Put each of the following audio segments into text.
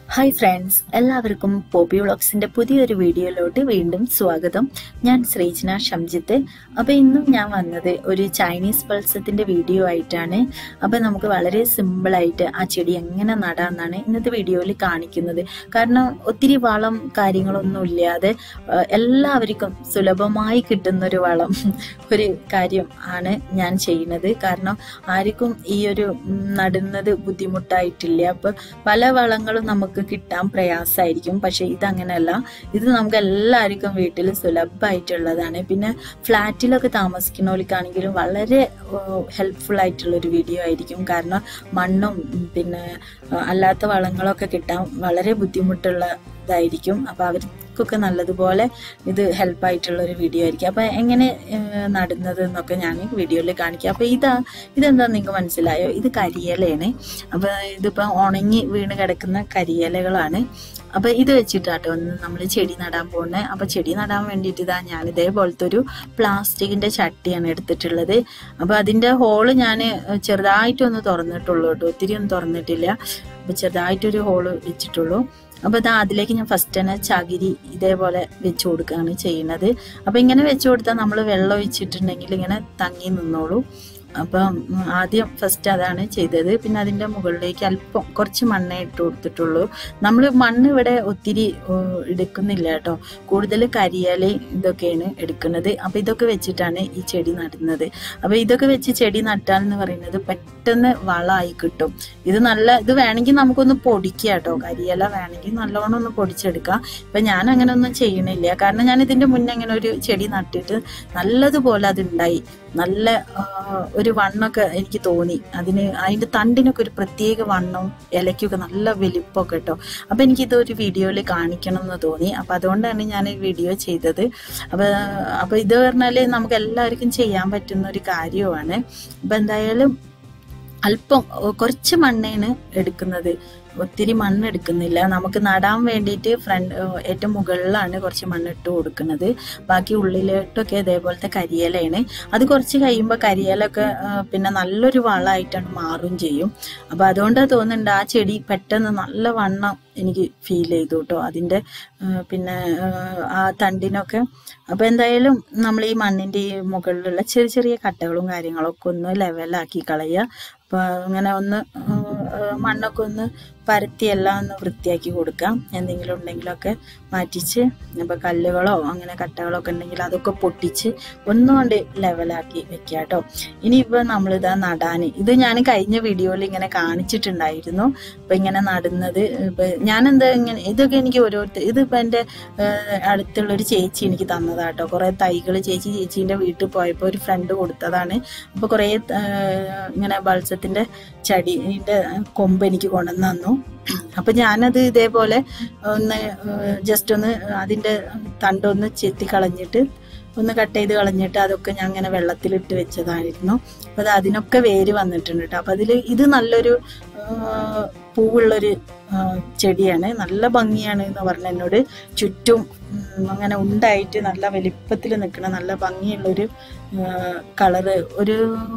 hi friends എല്ലാവർക്കും Poppy വ്ളോഗ്സിന്റെ പുതിയൊരു വീഡിയോയിലോട്ട് വീണ്ടും സ്വാഗതം ഞാൻ ശ്രീജന ഷംജിത്ത് അപ്പോൾ ഇന്നും ഞാൻ വന്നത് ഒരു ചൈനീസ് പൾസത്തിന്റെ വീഡിയോ ആയിട്ടാണ് അപ്പോൾ നമുക്ക് വളരെ സിമ്പിളായിട്ട് ആ ചെടി എങ്ങനെ നടാമെന്നാണ് ഇന്നത്തെ വീഡിയോയിൽ കാണിക്കുന്നത് കാരണം ഒത്തിരി വളം കാര്യങ്ങളൊന്നും ഇല്ലാതെ ആ, എല്ലാവർക്കും സുലഭമായി കിട്ടുന്ന ഒരു വളം ഒരു കാര്യം ആണ് ഞാൻ ചെയ്യുന്നത് കാരണം ആർക്കും ഈ ഒരു ഉം, നടുന്നത് ബുദ്ധിമുട്ടായിട്ടില്ല അപ്പോൾ പല വളങ്ങളും നമുക്ക് കിട്ടാൻ പ്രയാസമായിരിക്കും പക്ഷെ ഇതങ്ങനെയല്ല ഇത് നമുക്ക് എല്ലാവർക്കും വീട്ടിൽ സുലഭമായിട്ടുള്ളതാണ് പിന്നെ ഫ്ലാറ്റിലൊക്കെ താമസിക്കുന്നവർക്കാണെങ്കിലും വളരെ ഹെൽപ്ഫുൾ ആയിട്ടുള്ള ഒരു വീഡിയോ ആയിരിക്കും കാരണം മണ്ണും ഉം, പിന്നെ ആ, അല്ലാത്ത വളങ്ങളൊക്കെ കിട്ടാൻ വളരെ ബുദ്ധിമുട്ടുള്ളതായിരിക്കും അപ്പോൾ അവർക്കൊക്കെ നല്ലതുപോലെ ഇത് ഹെൽപ്പായിട്ടുള്ള ഒരു വീഡിയോ ആയിരിക്കും അപ്പോൾ എങ്ങനെ ഏഹ്, നടുന്നത് എന്നൊക്കെ ഞാൻ വീഡിയോയിൽ കാണിക്കാം അപ്പോൾ ഇതാ ഇതെന്താ നിങ്ങൾക്ക് മനസ്സിലായോ ഇത് കരിയിലയാണ് അപ്പോൾ ഇതിപ്പോൾ ഉണങ്ങി വീണ് കിടക്കുന്ന കരിയിലകളാണ് അപ്പോൾ ഇത് വെച്ചിട്ടാട്ടോ ഒന്ന് നമ്മൾ ചെടി നടാൻ പോകുന്നത് അപ്പോൾ ചെടി നടാൻ വേണ്ടിയിട്ട് ഇതാ ഞാൻ ഇതേപോലത്തെ ഒരു പ്ലാസ്റ്റിക്കിൻ്റെ ചട്ടിയാണ് എടുത്തിട്ടുള്ളത് അപ്പോൾ അതിൻ്റെ ഹോള് ഞാൻ ചെറുതായിട്ടൊന്ന് തുറന്നിട്ടുള്ളൂ കേട്ടോ ഒത്തിരി ഒന്നും തുറന്നിട്ടില്ല അപ്പോൾ ചെറുതായിട്ടൊരു ഹോള് വെച്ചിട്ടുള്ളൂ അപ്പോൾ ഇതാ അതിലേക്ക് ഞാൻ ഫസ്റ്റ് തന്നെ ചകിരി ഇതേപോലെ വെച്ച് കൊടുക്കുകയാണ് ചെയ്യുന്നത് അപ്പോൾ ഇങ്ങനെ വെച്ച് കൊടുത്താൽ നമ്മൾ വെള്ളം ഒഴിച്ചിട്ടുണ്ടെങ്കിൽ ഇങ്ങനെ തങ്ങി നിന്നോളൂ അപ്പം ഉം, ആദ്യം ഫസ്റ്റ് അതാണ് ചെയ്തത് പിന്നെ അതിൻ്റെ മുകളിലേക്ക് അല്പം കുറച്ച് മണ്ണേ ഇട്ട് കൊടുത്തിട്ടുള്ളൂ നമ്മൾ മണ്ണ് ഇവിടെ ഒത്തിരി ഏഹ്, എടുക്കുന്നില്ല കേട്ടോ കൂടുതൽ കരിയാല ഇതൊക്കെയാണ് എടുക്കുന്നത് അപ്പോൾ ഇതൊക്കെ വെച്ചിട്ടാണ് ഈ ചെടി നടുന്നത് അപ്പോൾ ഇതൊക്കെ വെച്ച് ചെടി നട്ടാൽ എന്ന് പറയുന്നത് പെട്ടെന്ന് വളമായി കിട്ടും ഇത് നല്ല ഇത് വേണമെങ്കിൽ നമുക്കൊന്ന് പൊടിക്കുക കേട്ടോ കരിയില വേണമെങ്കിൽ നല്ലോണം ഒന്ന് പൊടിച്ചെടുക്കാം ഇപ്പം ഞാൻ അങ്ങനെ ഒന്നും ചെയ്യണില്ല കാരണം ഞാൻ ഇതിൻ്റെ മുന്നേ അങ്ങനെ ഒരു ചെടി നട്ടിട്ട് നല്ലതുപോലെ അതുണ്ടായി നല്ല ആ, ഒരു വണ്ണമൊക്കെ എനിക്ക് തോന്നി അതിന് അതിൻ്റെ തണ്ടിനൊക്കെ ഒരു പ്രത്യേക വണ്ണവും ഇലയ്ക്കൊക്കെ നല്ല വലിപ്പമൊക്കെ കേട്ടോ അപ്പം എനിക്കിത് ഒരു വീഡിയോയിൽ കാണിക്കണം എന്ന് തോന്നി അപ്പം അതുകൊണ്ടാണ് ഞാൻ ഈ വീഡിയോ ചെയ്തത് അപ്പം അപ്പം ഇത് പറഞ്ഞാൽ നമുക്ക് എല്ലാവർക്കും ചെയ്യാൻ പറ്റുന്ന ഒരു കാര്യമാണ് അപ്പം എന്തായാലും അല്പം ഏഹ്, കുറച്ച് മണ്ണാണ് എടുക്കുന്നത് ഒത്തിരി മണ്ണ് എടുക്കുന്നില്ല നമുക്ക് നടാൻ വേണ്ടിയിട്ട് ഫ്രണ്ട് ഏഹ്, ഏറ്റവും മുകളിലാണ് കുറച്ച് മണ്ണ് ഇട്ട് കൊടുക്കുന്നത് ബാക്കി ഉള്ളിലോട്ടൊക്കെ ഇതേപോലത്തെ കരിയിലയാണ് അത് കുറച്ച് കഴിയുമ്പോൾ കരിയിലൊക്കെ ഏഹ്, പിന്നെ നല്ലൊരു വളമായിട്ടാണ് മാറും ചെയ്യും അപ്പോൾ അതുകൊണ്ടാണ് തോന്നുന്നുണ്ട് ആ ചെടി പെട്ടെന്ന് നല്ല വണ്ണം എനിക്ക് ഫീൽ ചെയ്തു കേട്ടോ അതിൻ്റെ ഏഹ്, പിന്നെ ഏഹ്, ആ തണ്ടിനൊക്കെ അപ്പോൾ എന്തായാലും നമ്മൾ ഈ മണ്ണിൻ്റെ ഈ മുകളിലുള്ള ചെറിയ ചെറിയ കട്ടകളും കാര്യങ്ങളൊക്കെ ഒന്ന് ലെവലാക്കി കളയുക അപ്പോൾ അങ്ങനെ ഒന്ന് ഏഹ്, മണ്ണൊക്കെ ഒന്ന് പരത്തി എല്ലാം ഒന്ന് വൃത്തിയാക്കി കൊടുക്കാം എന്തെങ്കിലും ഉണ്ടെങ്കിലൊക്കെ മാറ്റിച്ച് ഇപ്പോൾ കല്ലുകളോ അങ്ങനെ കട്ടകളൊക്കെ ഉണ്ടെങ്കിൽ അതൊക്കെ പൊട്ടിച്ച് ഒന്നുകൊണ്ട് ലെവലാക്കി വെക്കുക കേട്ടോ ഇനിയിപ്പോൾ നമ്മളിതാ നടാൻ ഇത് ഞാൻ കഴിഞ്ഞ വീഡിയോയിൽ ഇങ്ങനെ കാണിച്ചിട്ടുണ്ടായിരുന്നു ഇപ്പം ഇങ്ങനെ നടുന്നത് ഇപ്പം ഞാനെന്താ ഇങ്ങനെ ഇതൊക്കെ എനിക്ക് ഓരോരുത്തർ ഇതിപ്പോൾ എൻ്റെ അടുത്തുള്ളൊരു ചേച്ചി എനിക്ക് തന്നതാട്ടോ കുറേ തൈകൾ ചേച്ചി ചേച്ചീൻ്റെ വീട്ടിൽ പോയപ്പോൾ ഒരു ഫ്രണ്ട് കൊടുത്തതാണ് അപ്പോൾ കുറേ ഏഹ്, ഇങ്ങനെ ബൾസത്തിൻ്റെ ചടീൻ്റെ കൊമ്പ് എനിക്ക് കൊണ്ടുവന്ന് തന്നു അപ്പം ഞാനത് ഇതേപോലെ ഒന്ന് ജസ്റ്റ് ഒന്ന് അതിൻ്റെ തണ്ടൊന്ന് ചെത്തി കളഞ്ഞിട്ട് ഒന്ന് കട്ട് ചെയ്ത് കളഞ്ഞിട്ട് അതൊക്കെ ഞാൻ അങ്ങനെ വെള്ളത്തിലിട്ട് വെച്ചതായിരുന്നു അപ്പോൾ അത് അതിനൊക്കെ വേര് വന്നിട്ടുണ്ട് കേട്ടോ അപ്പോൾ അതിൽ ഇത് നല്ലൊരു ആ, പൂവുള്ളൊരു ആ, ചെടിയാണ് നല്ല ഭംഗിയാണ് എന്ന് പറഞ്ഞ എന്നോട് ചുറ്റും ഉം, അങ്ങനെ ഉണ്ടായിട്ട് നല്ല വലിപ്പത്തിൽ നിൽക്കുന്ന നല്ല ഭംഗിയുള്ളൊരു കളറ് ഒരു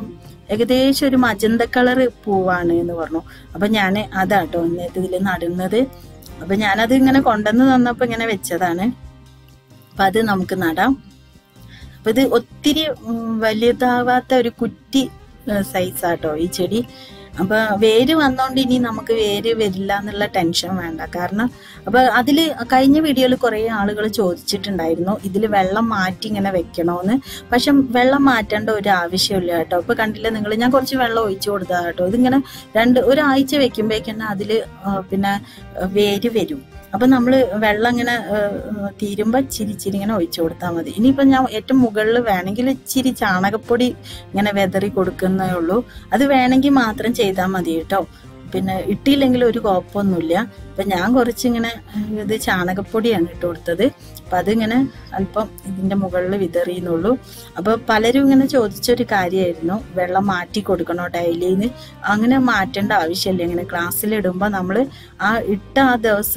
ഏകദേശം ഒരു മജന്ത കളറ് പൂവാണ് എന്ന് പറഞ്ഞു അപ്പം ഞാൻ അതാട്ടോ ഇന്നത്തെ ഇതിൽ നടുന്നത് അപ്പം ഞാനത് ഇങ്ങനെ കൊണ്ടുവന്ന് തന്നപ്പോൾ ഇങ്ങനെ വെച്ചതാണ് അപ്പം അത് നമുക്ക് നടാം അപ്പം ഇത് ഒത്തിരി ഉം, വലുതാവാത്ത ഒരു കുറ്റി സൈസാട്ടോ ഈ ചെടി അപ്പൊ വേര് വന്നോണ്ട് ഇനി നമുക്ക് വേര് വരില്ല എന്നുള്ള ടെൻഷൻ വേണ്ട കാരണം അപ്പൊ അതിൽ കഴിഞ്ഞ വീഡിയോയിൽ കുറേ ആളുകൾ ചോദിച്ചിട്ടുണ്ടായിരുന്നു ഇതിൽ വെള്ളം മാറ്റി ഇങ്ങനെ വെക്കണോന്ന് പക്ഷെ വെള്ളം മാറ്റേണ്ട ഒരു ആവശ്യമില്ല കേട്ടോ ഇപ്പൊ കണ്ടില്ലേ നിങ്ങൾ ഞാൻ കുറച്ച് വെള്ളം ഒഴിച്ചു കൊടുത്തതാ കേട്ടോ ഇതിങ്ങനെ രണ്ട് ഒരാഴ്ച വെക്കുമ്പോഴേക്കന്നെ അതിൽ പിന്നെ ആ, വേര് വരും അപ്പൊ നമ്മൾ വെള്ളം ഇങ്ങനെ തീരുമ്പോൾ ഇച്ചിരി ഇച്ചിരി ഇങ്ങനെ ഒഴിച്ചു കൊടുത്താൽ മതി ഇനിയിപ്പോൾ ഞാൻ ഏറ്റവും മുകളിൽ വേണമെങ്കിൽ ഇച്ചിരി ചാണകപ്പൊടി ഇങ്ങനെ വെതറി കൊടുക്കുന്നേ ഉള്ളൂ അത് വേണമെങ്കിൽ മാത്രം ചെയ്താൽ മതി കേട്ടോ പിന്നെ ഇട്ടില്ലെങ്കിൽ ഒരു കുഴപ്പമൊന്നുമില്ല അപ്പം ഞാൻ കുറച്ചിങ്ങനെ ഏഹ്, ഇത് ചാണകപ്പൊടിയാണ് ഇട്ട് കൊടുത്തത് അപ്പം അതിങ്ങനെ അല്പം ഇതിൻ്റെ മുകളിൽ വിതറിയെന്നുള്ളൂ അപ്പോൾ പലരും ഇങ്ങനെ ചോദിച്ചൊരു കാര്യമായിരുന്നു വെള്ളം മാറ്റി കൊടുക്കണോ ഡെയിലിന്ന് അങ്ങനെ മാറ്റേണ്ട ആവശ്യമില്ല ഇങ്ങനെ ക്ലാസ്സിലിടുമ്പോൾ നമ്മൾ ആ ഇട്ട ആ ദിവസം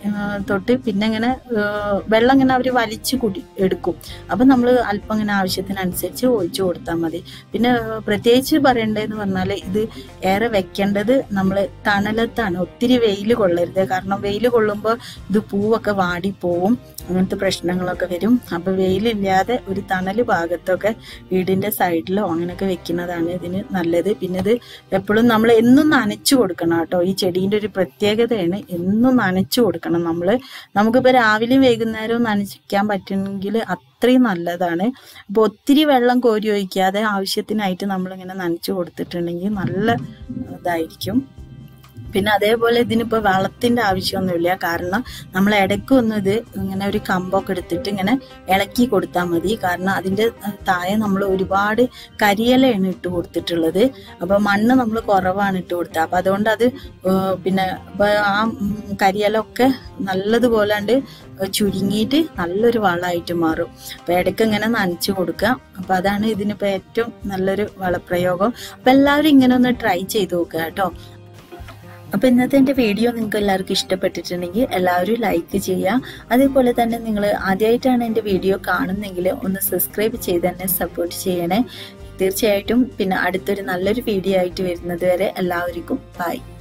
തൊട്ട് പിന്നെ ഇങ്ങനെ ആ, വെള്ളം ഇങ്ങനെ അവർ വലിച്ചു കുടി എടുക്കും അപ്പം നമ്മൾ അല്പം ഇങ്ങനെ ആവശ്യത്തിനനുസരിച്ച് ഒഴിച്ചു കൊടുത്താൽ മതി പിന്നെ ആ, പ്രത്യേകിച്ച് പറയേണ്ടതെന്ന് പറഞ്ഞാൽ ഇത് ഏറെ വെക്കേണ്ടത് നമ്മൾ തണലത്താണ് ഒത്തിരി വെയിൽ കൊള്ളരുത് കാരണം വെയിൽ കൊള്ളുമ്പോൾ ഇത് പൂവൊക്കെ വാടിപ്പോവും അങ്ങനത്തെ പ്രശ്നങ്ങളൊക്കെ വരും അപ്പോൾ വെയിലില്ലാതെ ഒരു തണൽ ഭാഗത്തൊക്കെ വീടിൻ്റെ സൈഡിലോ അങ്ങനെയൊക്കെ വെക്കുന്നതാണ് ഇതിന് നല്ലത് പിന്നെ ഇത് എപ്പോഴും നമ്മൾ എന്നും നനച്ചു കൊടുക്കണം കേട്ടോ ഈ ചെടീൻ്റെ ഒരു പ്രത്യേകതയാണ് എന്നും നനച്ചു കൊടുക്കണം നമ്മൾ നമുക്കിപ്പോൾ രാവിലെയും വൈകുന്നേരവും നനച്ചിക്കാൻ പറ്റുമെങ്കിൽ അത്രയും നല്ലതാണ് അപ്പോൾ ഒത്തിരി വെള്ളം കോരി ഒഴിക്കാതെ ആവശ്യത്തിനായിട്ട് നമ്മളിങ്ങനെ നനച്ചു കൊടുത്തിട്ടുണ്ടെങ്കിൽ നല്ല ഇതായിരിക്കും പിന്നെ അതേപോലെ ഇതിനിപ്പോൾ വളത്തിൻ്റെ ആവശ്യമൊന്നുമില്ല കാരണം നമ്മൾ ഇടയ്ക്കൊന്നും ഇത് ഇങ്ങനെ ഒരു കമ്പൊക്കെ എടുത്തിട്ട് ഇങ്ങനെ ഇളക്കി കൊടുത്താൽ മതി കാരണം അതിൻ്റെ താഴെ നമ്മൾ ഒരുപാട് കരിയിലയാണ് ഇട്ട് കൊടുത്തിട്ടുള്ളത് അപ്പോൾ മണ്ണ് നമ്മൾ കുറവാണ് ഇട്ട് കൊടുത്തത് അപ്പോൾ അതുകൊണ്ട് അത് ഏഹ് പിന്നെ ഇപ്പോൾ ആ ഉം, കരിയിലൊക്കെ നല്ലതുപോലെ ഉണ്ട് ചുരുങ്ങിയിട്ട് നല്ലൊരു വളമായിട്ട് മാറും അപ്പോൾ ഇടയ്ക്ക് ഇങ്ങനെ നനച്ചു കൊടുക്കുക അപ്പോൾ അതാണ് ഇതിനിപ്പോൾ ഏറ്റവും നല്ലൊരു വളപ്രയോഗം അപ്പോൾ എല്ലാവരും ഇങ്ങനെ ഒന്ന് ട്രൈ ചെയ്ത് നോക്കുക കേട്ടോ അപ്പോൾ ഇന്നത്തെ എൻ്റെ വീഡിയോ നിങ്ങൾക്ക് എല്ലാവർക്കും ഇഷ്ടപ്പെട്ടിട്ടുണ്ടെങ്കിൽ എല്ലാവരും ലൈക്ക് ചെയ്യുക അതേപോലെ തന്നെ നിങ്ങൾ ആദ്യമായിട്ടാണ് എൻ്റെ വീഡിയോ കാണുന്നെങ്കിൽ ഒന്ന് സബ്സ്ക്രൈബ് ചെയ്ത് തന്നെ സപ്പോർട്ട് ചെയ്യണേ തീർച്ചയായിട്ടും പിന്നെ അടുത്തൊരു നല്ലൊരു വീഡിയോ ആയിട്ട് വരുന്നത് വരെ എല്ലാവർക്കും ബൈ